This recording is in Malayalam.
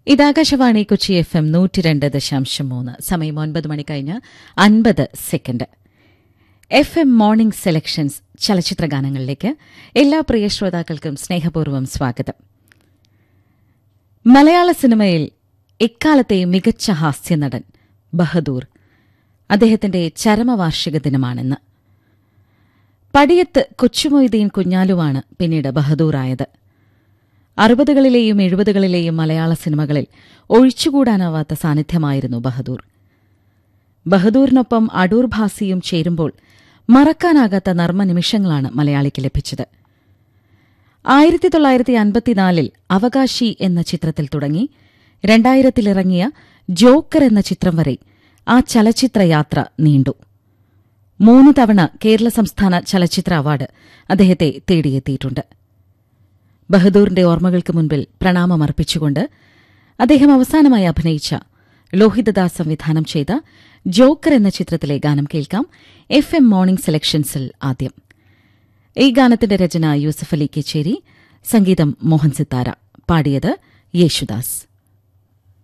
ഇതാകാശവാണി കൊച്ചി എഫ് എം നൂറ്റി രണ്ട് ദശാംശം മൂന്ന് സമയം ഒൻപത് മണി കഴിഞ്ഞ് അൻപത് second F M morning selections ചലച്ചിത്ര ഗാനങ്ങളിലേക്ക് എല്ലാ പ്രിയ ശ്രോതാക്കൾക്കും സ്നേഹപൂർവ്വം സ്വാഗതം മലയാള സിനിമയിൽ എക്കാലത്തെ മികച്ച ഹാസ്യനടൻ ബഹദൂർ അദ്ദേഹത്തിന്റെ ചരമവാർഷിക ദിനമാണിന്ന് പടിയത്ത് കൊച്ചുമൊയ്തീൻ കുഞ്ഞാലുവാണ് പിന്നീട് ബഹദൂറായത് അറുപതുകളിലെയും എഴുപതുകളിലെയും മലയാള സിനിമകളിൽ ഒഴിച്ചുകൂടാനാവാത്ത സാന്നിധ്യമായിരുന്നു ബഹദൂർ ബഹദൂറിനൊപ്പം അടൂർ ഭാസിയും ചേരുമ്പോൾ മറക്കാനാകാത്ത നർമ്മനിമിഷങ്ങളാണ് മലയാളിക്ക് ലഭിച്ചത് ആയിരത്തി തൊള്ളായിരത്തി അൻപത്തിനാലിൽ അവകാശി എന്ന ചിത്രത്തിൽ തുടങ്ങി രണ്ടായിരത്തിലിറങ്ങിയ ജോക്കർ എന്ന ചിത്രം വരെ ആ ചലച്ചിത്രയാത്ര നീണ്ടു മൂന്ന് തവണ കേരള സംസ്ഥാന ചലച്ചിത്ര അവാർഡ് അദ്ദേഹത്തെ തേടിയെത്തിയിട്ടുണ്ട് ബഹദൂറിന്റെ ഓർമ്മകൾക്ക് മുൻപിൽ പ്രണാമമർപ്പിച്ചുകൊണ്ട് അദ്ദേഹം അവസാനമായി അഭിനയിച്ച ലോഹിതദാസ് സംവിധാനം ചെയ്ത ജോക്കർ എന്ന ചിത്രത്തിലെ ഗാനം കേൾക്കാം എഫ് എം മോർണിംഗ് സെലക്ഷൻസിൽ ആദ്യം ഈ ഗാനത്തിന്റെ രചന യൂസഫ് അലി കേച്ചേരി സംഗീതം മോഹൻ സിത്താര പാടിയത് യേശുദാസ്